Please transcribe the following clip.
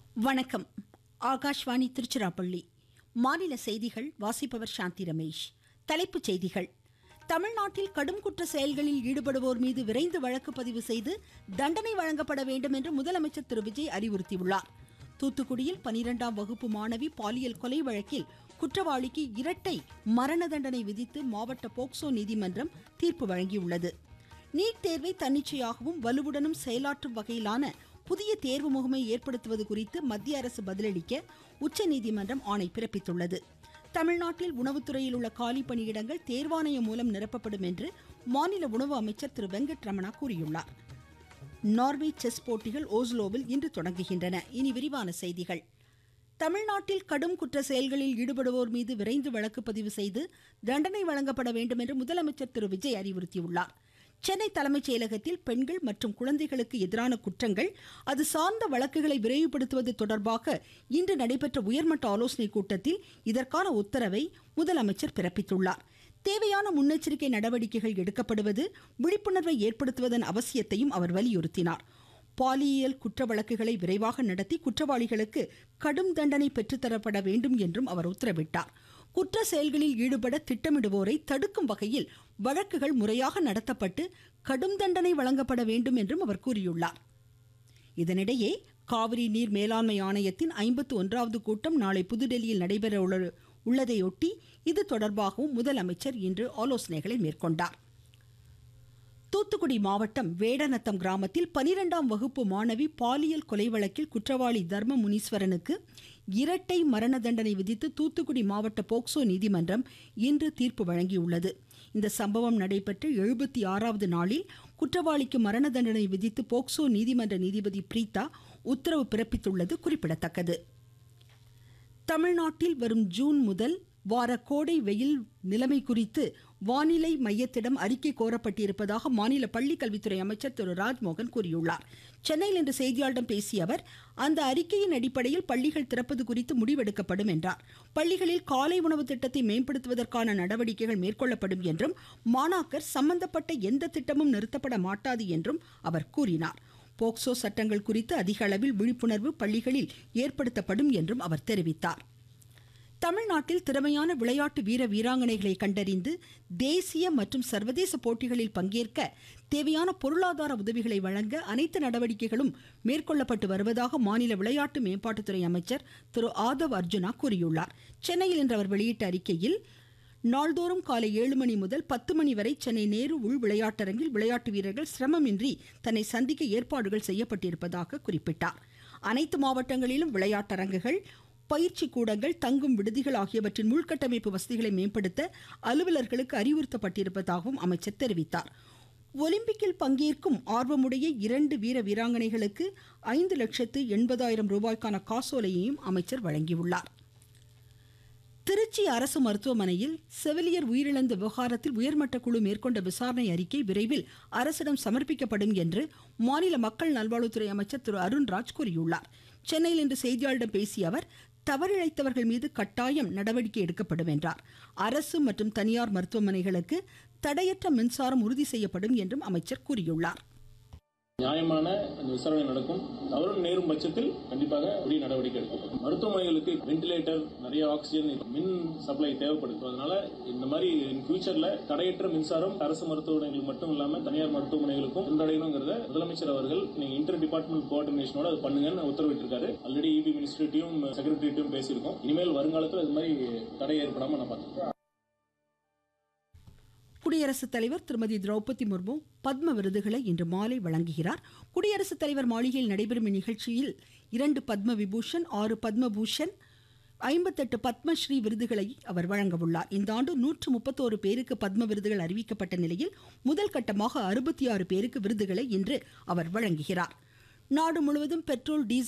வணக்கம் ஆகாஷ்வாணி திருச்சிராப்பள்ளி மாநில செய்திகள் வாசிப்பவர் சாந்தி ரமேஷ் தலைப்புச் செய்திகள் தமிழ்நாட்டில் கடும் குற்ற செயல்களில் ஈடுபடுவோர் மீது விரைந்து வழக்கு பதிவு செய்து தண்டனை வழங்கப்பட வேண்டும் என்று முதலமைச்சர் திரு விஜய் அறிவுறுத்தியுள்ளார் தூத்துக்குடியில் பனிரெண்டாம் வகுப்பு மாணவி பாலியல் கொலை வழக்கில் குற்றவாளிக்கு இரட்டை மரண தண்டனை விதித்து மாவட்ட போக்சோ நீதிமன்றம் தீர்ப்பு வழங்கியுள்ளது நீட் தேர்வை தன்னிச்சையாகவும் வலுவுடனும் செயலாற்றும் வகையிலான புதிய தேர்வு முகமை ஏற்படுத்துவது குறித்து மத்திய அரசு பதிலளிக்க உச்சநீதிமன்றம் ஆணை பிறப்பித்துள்ளது தமிழ்நாட்டில் உணவுத்துறையில் உள்ள காலி பணியிடங்கள் தேர்வாணையம் மூலம் நிரப்பப்படும் என்று மாநில உணவு அமைச்சர் திரு வெங்கட் ரமணா கூறியுள்ளார் நார்வே செஸ் போட்டிகள் ஓஸ்லோவில் இன்று தொடங்குகின்றன இனி விரிவான செய்திகள் தமிழ்நாட்டில் கடும் குற்ற செயல்களில் ஈடுபடுவோர் மீது விரைந்து வழக்கு பதிவு செய்து தண்டனை வழங்கப்பட வேண்டும் என்று முதலமைச்சர் திரு விஜய் அறிவுறுத்தியுள்ளார் சென்னை தலைமைச் செயலகத்தில் பெண்கள் மற்றும் குழந்தைகளுக்கு எதிரான குற்றங்கள் அது சார்ந்த வழக்குகளை விரைவுபடுத்துவது தொடர்பாக இன்று நடைபெற்ற உயர்மட்ட ஆலோசனைக் கூட்டத்தில் இதற்கான உத்தரவை முதலமைச்சர் பிறப்பித்துள்ளார் தேவையான முன்னெச்சரிக்கை நடவடிக்கைகள் எடுக்கப்படுவது விழிப்புணர்வை ஏற்படுத்துவதன் அவசியத்தையும் அவர் வலியுறுத்தினார் பாலியல் குற்ற வழக்குகளை விரைவாக நடத்தி குற்றவாளிகளுக்கு கடும் தண்டனை பெற்றுத்தரப்பட வேண்டும் என்றும் அவர் உத்தரவிட்டார் குற்ற செயல்களில் ஈடுபட திட்டமிடுவோரை தடுக்கும் வகையில் வழக்குகள் முறையாக நடத்தப்பட்டு கடும் தண்டனை வழங்கப்பட வேண்டும் என்றும் அவர் கூறியுள்ளார் இதனிடையே காவிரி நீர் மேலாண்மை ஆணையத்தின் ஐம்பத்து ஒன்றாவது கூட்டம் நாளை புதுடெல்லியில் நடைபெற உள்ள- உள்ளதையொட்டி இது தொடர்பாகவும் முதலமைச்சர் இன்று ஆலோசனைகளை மேற்கொண்டார் தூத்துக்குடி மாவட்டம் வேடநத்தம் கிராமத்தில் பனிரெண்டாம் வகுப்பு மாணவி பாலியல் கொலை வழக்கில் குற்றவாளி தர்ம முனீஸ்வரனுக்கு இரட்டை மரண தண்டனை விதித்து தூத்துக்குடி மாவட்ட போக்சோ நீதிமன்றம் இன்று தீர்ப்பு வழங்கியுள்ளது இந்த சம்பவம் நடைபெற்ற எழுபத்தி ஆறாவது நாளில் குற்றவாளிக்கு மரண தண்டனை விதித்து போக்சோ நீதிமன்ற நீதிபதி பிரீதா உத்தரவு பிறப்பித்துள்ளது குறிப்பிடத்தக்கது தமிழ்நாட்டில் வரும் ஜூன் முதல் வார கோடை வெயில் நிலைமை குறித்து வானிலை மையத்திடம் அறிக்கை கோரப்பட்டிருப்பதாக மாநில பள்ளிக்கல்வித்துறை அமைச்சர் திரு ராஜ்மோகன் கூறியுள்ளார் சென்னையில் இன்று செய்தியாளர்களிடம் பேசிய அவர் அந்த அறிக்கையின் அடிப்படையில் பள்ளிகள் திறப்பது குறித்து முடிவெடுக்கப்படும் என்றார் பள்ளிகளில் காலை உணவு திட்டத்தை மேம்படுத்துவதற்கான நடவடிக்கைகள் மேற்கொள்ளப்படும் என்றும் மாணாக்கர் சம்பந்தப்பட்ட எந்த திட்டமும் நிறுத்தப்பட மாட்டாது என்றும் அவர் கூறினார் போக்சோ சட்டங்கள் குறித்து அதிக அளவில் விழிப்புணர்வு பள்ளிகளில் ஏற்படுத்தப்படும் என்றும் அவர் தெரிவித்தார் தமிழ்நாட்டில் திறமையான விளையாட்டு வீர வீராங்கனைகளை கண்டறிந்து தேசிய மற்றும் சர்வதேச போட்டிகளில் பங்கேற்க தேவையான பொருளாதார உதவிகளை வழங்க அனைத்து நடவடிக்கைகளும் மேற்கொள்ளப்பட்டு வருவதாக மாநில விளையாட்டு மேம்பாட்டுத்துறை அமைச்சர் திரு ஆதவ் அர்ஜுனா கூறியுள்ளார் சென்னையில் இன்று அவர் வெளியிட்ட அறிக்கையில் நாள்தோறும் காலை ஏழு மணி முதல் பத்து மணி வரை சென்னை நேரு உள் விளையாட்டரங்கில் விளையாட்டு வீரர்கள் சிரமமின்றி தன்னை சந்திக்க ஏற்பாடுகள் செய்யப்பட்டிருப்பதாக குறிப்பிட்டார் அனைத்து மாவட்டங்களிலும் விளையாட்டரங்குகள் பயிற்சி கூடங்கள் தங்கும் விடுதிகள் ஆகியவற்றின் உள்கட்டமைப்பு வசதிகளை மேம்படுத்த அலுவலர்களுக்கு அறிவுறுத்தப்பட்டிருப்பதாகவும் அமைச்சர் தெரிவித்தார் ஒலிம்பிக்கில் பங்கேற்கும் ஆர்வமுடைய இரண்டு வீர வீராங்கனைகளுக்கு ஐந்து லட்சத்து எண்பதாயிரம் ரூபாய்க்கான காசோலையையும் அமைச்சர் வழங்கியுள்ளார் திருச்சி அரசு மருத்துவமனையில் செவிலியர் உயிரிழந்த விவகாரத்தில் உயர்மட்ட குழு மேற்கொண்ட விசாரணை அறிக்கை விரைவில் அரசிடம் சமர்ப்பிக்கப்படும் என்று மாநில மக்கள் நல்வாழ்வுத்துறை அமைச்சர் திரு அருண்ராஜ் கூறியுள்ளார் சென்னையில் இன்று செய்தியாளர்களிடம் பேசிய அவர் தவறிழைத்தவர்கள் மீது கட்டாயம் நடவடிக்கை எடுக்கப்படும் என்றார் அரசு மற்றும் தனியார் மருத்துவமனைகளுக்கு தடையற்ற மின்சாரம் உறுதி செய்யப்படும் என்றும் அமைச்சர் கூறியுள்ளார் நியாயமான அந்த விசாரணை நடக்கும் தவறு நேரும் பட்சத்தில் கண்டிப்பாக உரிய நடவடிக்கை எடுக்கப்படும் மருத்துவமனைகளுக்கு வென்டிலேட்டர் நிறைய ஆக்சிஜன் மின் சப்ளை தேவைப்படுது அதனால இந்த மாதிரி இன் ஃபியூச்சர்ல தடையற்ற மின்சாரம் அரசு மருத்துவமனைகளுக்கு மட்டும் இல்லாம தனியார் மருத்துவமனைகளுக்கும் சென்றடையணுங்கிறத முதலமைச்சர் அவர்கள் நீங்க இன்டர் டிபார்ட்மெண்ட் கோஆர்டினேஷனோட அது பண்ணுங்கன்னு உத்தரவிட்டிருக்காரு ஆல்ரெடி இபி மினிஸ்ட்ரிட்டையும் செக்ரட்டரிட்டையும் பேசியிருக்கோம் இனிமேல் வருங்காலத்தில் இது மாதிரி தடை ஏற்படாம நான் பார்த்துக்கிறேன் குடியரசுத் தலைவர் திருமதி திரௌபதி முர்மு பத்ம விருதுகளை இன்று மாலை வழங்குகிறார் குடியரசுத் தலைவர் மாளிகையில் நடைபெறும் இந்நிகழ்ச்சியில் இரண்டு பத்ம விபூஷன் ஆறு பத்மபூஷன் ஐம்பத்தெட்டு பத்மஸ்ரீ விருதுகளை அவர் வழங்க உள்ளார் இந்த ஆண்டு நூற்று முப்பத்தோரு பேருக்கு பத்ம விருதுகள் அறிவிக்கப்பட்ட நிலையில் முதல் கட்டமாக அறுபத்தி ஆறு பேருக்கு விருதுகளை இன்று அவர் வழங்குகிறார் நாடு முழுவதும் பெட்ரோல் டீசல்